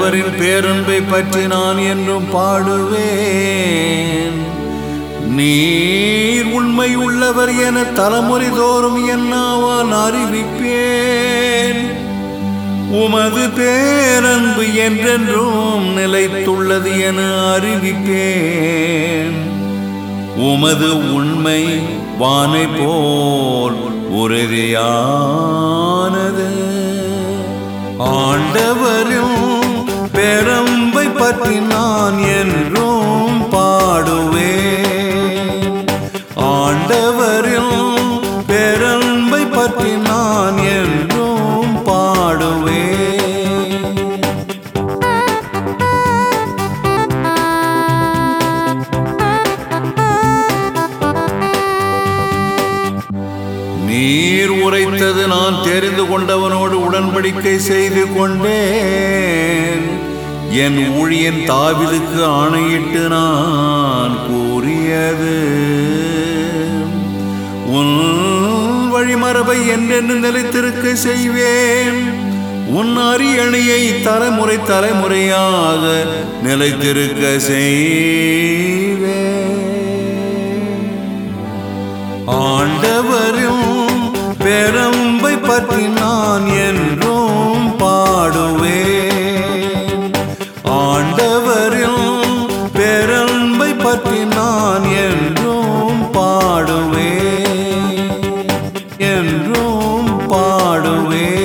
ஆண்டவரின் பேரன்பை பற்றி நான் என்றும் பாடுவேன் நீர் உண்மை உள்ளவர் என தலைமுறை தோறும் என்னாவால் அறிவிப்பேன் உமது பேரன்பு என்றென்றும் நிலைத்துள்ளது என அறிவிப்பேன் உமது உண்மை வானை போல் உறுதியானது ஆண்டவரும் பெரம்பை பற்றி நான் என்றும் பாடுவேன் ஆண்டவரும் பெரம்பை பற்றி நான் என்றும் பாடுவேன் நீர் உரைத்தது நான் தெரிந்து கொண்டவனோடு உடன்படிக்கை செய்து கொண்டேன் என் ஊழியன் தாவிலுக்கு ஆணையிட்டு நான் கூறியது உன் வழிமரபை என்றென்று நிலைத்திருக்க செய்வேன் உன் அரியணையை தலைமுறை தலைமுறையாக நிலைத்திருக்க செய்வேன் ஆண்டவரும் பெரம்பை பற்றி நான் என்றும் பாடுவேன் ஆண்டவரும் பெரம்பை பற்றி நான் என்றும் பாடுவேன் என்றும் பாடுவேன்